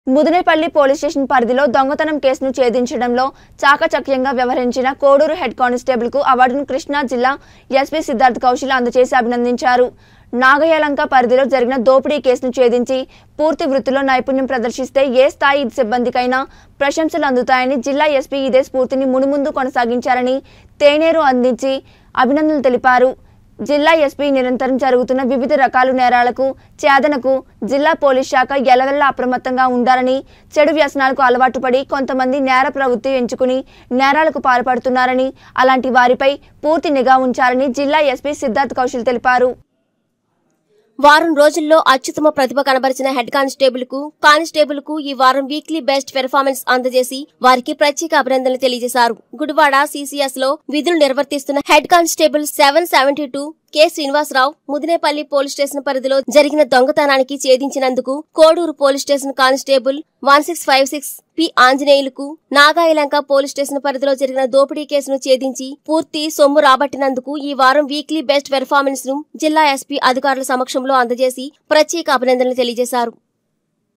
Mudinepalli police station పరిధిలో దొంగతనం కేసును ఛేదించడంలో చాకచక్యంగా వ్యవహరించిన కోడూరు హెడ్ కానిస్టేబుల్ కు అవార్డును కృష్ణా జిల్లా ఎస్పీ సిద్ధార్థ్ కౌశల్ అందజేసి అభినందించారు నాగయలంక పరిధిలో జరిగిన దోపిడీ కేసును ఛేదించి పూర్తి వృత్తిలో నైపుణ్యం ప్రదర్శిస్తే ఏ స్థాయి సిబ్బందికైనా ప్రశంసలు అందుతాయని జిల్లా ఎస్పీ ఇదే స్ఫూర్తిని మునుముందు కొనసాగించారని తేనేరు అందించి అభినందనలు తెలిపారు జిల్లా ఎస్పీ నిరంతరం జరుగుతున్న వివిధ రకాల నేరాలకు చేదనకు జిల్లా పోలీస్ శాఖ ఎలవెల్లా అప్రమత్తంగా ఉండాలని చెడు వ్యసనాలకు అలవాటు పడి కొంతమంది నేర ప్రవృత్తి ఎంచుకుని నేరాలకు పాల్పడుతున్నారని అలాంటి వారిపై పూర్తి నిఘా ఉంచాలని జిల్లా ఎస్పీ సిద్ధార్థ్ కౌశల్ తెలిపారు వారం రోజుల్లో అత్యుత్తమ ప్రతిభ కనబరిచిన హెడ్ కానిస్టేబుల్ కు కానిస్టేబుల్ కు ఈ వారం వీక్లీ బెస్ట్ పెర్ఫార్మెన్స్ అందజేసి వారికి ప్రత్యేక అభినందనలు తెలియజేశారు గుడివాడ సీసీఎస్ లో విధులు నిర్వర్తిస్తున్న head constable seven seventy two K Srinivasarao Mudinepalli police station పరిధిలో జరిగిన దొంగతనానికి ఛేదించినందుకు Koduru police station constable one six five six P ఆంజనేయులకు నాగాయలంక పోలీస్ స్టేషన్ పరిధిలో జరిగిన దోపిడీ కేసును ఛేదించి పూర్తి సొమ్ము రాబట్టినందుకు ఈ వారం వీక్లీ బెస్ట్ పెర్ఫార్మెన్స్ ను జిల్లా ఎస్పీ అధికారుల సమక్షంలో అందజేసి ప్రత్యేక అభినందనలు తెలియజేశారు